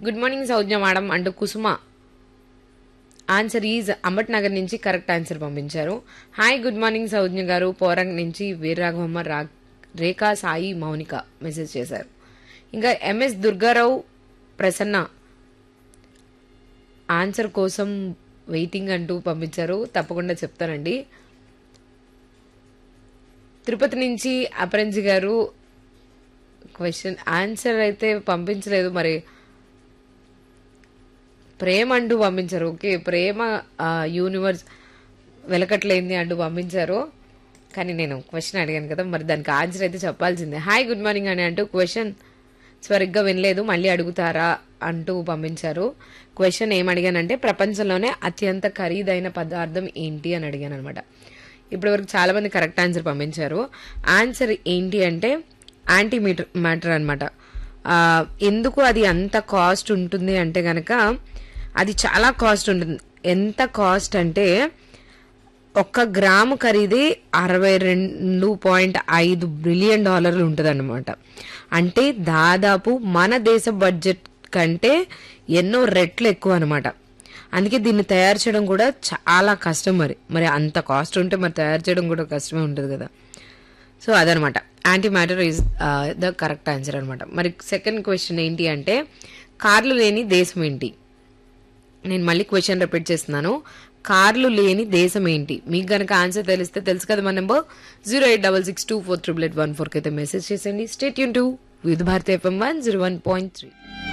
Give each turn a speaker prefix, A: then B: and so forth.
A: good morning Saujna madam అంటూ Kusuma answer is Ambat Nagar నుంచి correct answer పంపించారు hi good morning Saujna garu పోరంగ్ నుంచి వీరరాఘవమ్మ రా రేఖా సాయి మౌనిక మెసేజ్ చేశారు ఇంకా ఎంఎస్ దుర్గారావు ప్రసన్న ఆన్సర్ కోసం వెయిటింగ్ అంటూ పంపించారు తప్పకుండా చెప్తానండి తిరుపతి నుంచి అపరంజి గారు క్వశ్చన్ ఆన్సర్ అయితే పంపించలేదు మరి ప్రేమ అంటూ పంపించారు ఓకే ప్రేమ ఆ, యూనివర్స్ వెలకట్లేంది అంటూ పంపించారు కానీ నేను క్వశ్చన్ అడిగాను కదా మరి దానికి ఆన్సర్ అయితే చెప్పాల్సిందే హాయ్ గుడ్ మార్నింగ్ అని అంటూ క్వశ్చన్ సరిగ్గా వినలేదు మళ్ళీ అడుగుతారా అంటూ పంపించారు క్వశ్చన్ ఏం అడిగానంటే ప్రపంచంలోనే అత్యంత ఖరీదైన పదార్థం ఏంటి అని అడిగాను అనమాట ఇప్పటివరకు చాలా మంది కరెక్ట్ ఆన్సర్ పంపించారు ఆన్సర్ ఏంటి అంటే యాంటీ మీటర్ మ్యాటర్ అనమాట ఎందుకు అది అంత కాస్ట్ ఉంటుంది అంటే గనక అది చాలా కాస్ట్ ఉంటుంది ఎంత కాస్ట్ అంటే ఒక్క గ్రాము ఖరీదే అరవై రెండు పాయింట్ ఐదు బిలియన్ డాలర్లు ఉంటుంది అంటే దాదాపు మన దేశ బడ్జెట్ కంటే ఎన్నో రెట్లు ఎక్కువ అనమాట అందుకే దీన్ని తయారు చేయడం కూడా చాలా కష్టం మరి మరి అంత కాస్ట్ ఉంటే మరి తయారు చేయడం కూడా కష్టమే ఉంటుంది కదా సో అదనమాట antimatter is the correct answer అనమాట మరి సెకండ్ క్వశ్చన్ ఏంటి అంటే కార్లు లేని దేశం ఏంటి నేను మళ్ళీ క్వశ్చన్ రిపీట్ చేస్తున్నాను కార్లు లేని దేశం ఏంటి మీకు గనక ఆన్సర్ తెలిస్తే తెలుసు కదా మన number zero eight double six two four triple eight one ఫోర్కి అయితే మెసేజ్ చేసేయండి స్టేట్ యూన్ to with Bharati FM one zero one point three